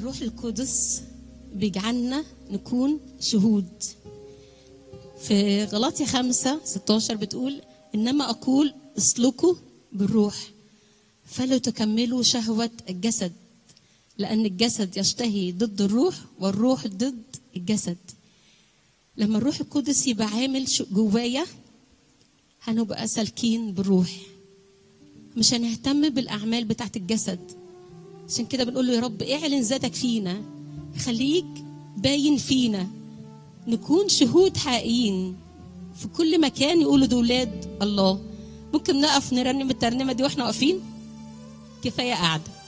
الروح القدس بيجعلنا نكون شهود في غلاطي خمسة 16 بتقول إنما أقول اسلكوا بالروح فلا تكملوا شهوة الجسد لأن الجسد يشتهي ضد الروح والروح ضد الجسد لما الروح القدس يبقى عامل شو- جوايا هنبقى سالكين بالروح مش هنهتم بالأعمال بتاعت الجسد عشان كده بنقول له يا رب اعلن ذاتك فينا خليك باين فينا نكون شهود حقيقيين في كل مكان يقولوا دول ولاد الله ممكن نقف نرنم الترنيمه دي واحنا واقفين كفايه قاعده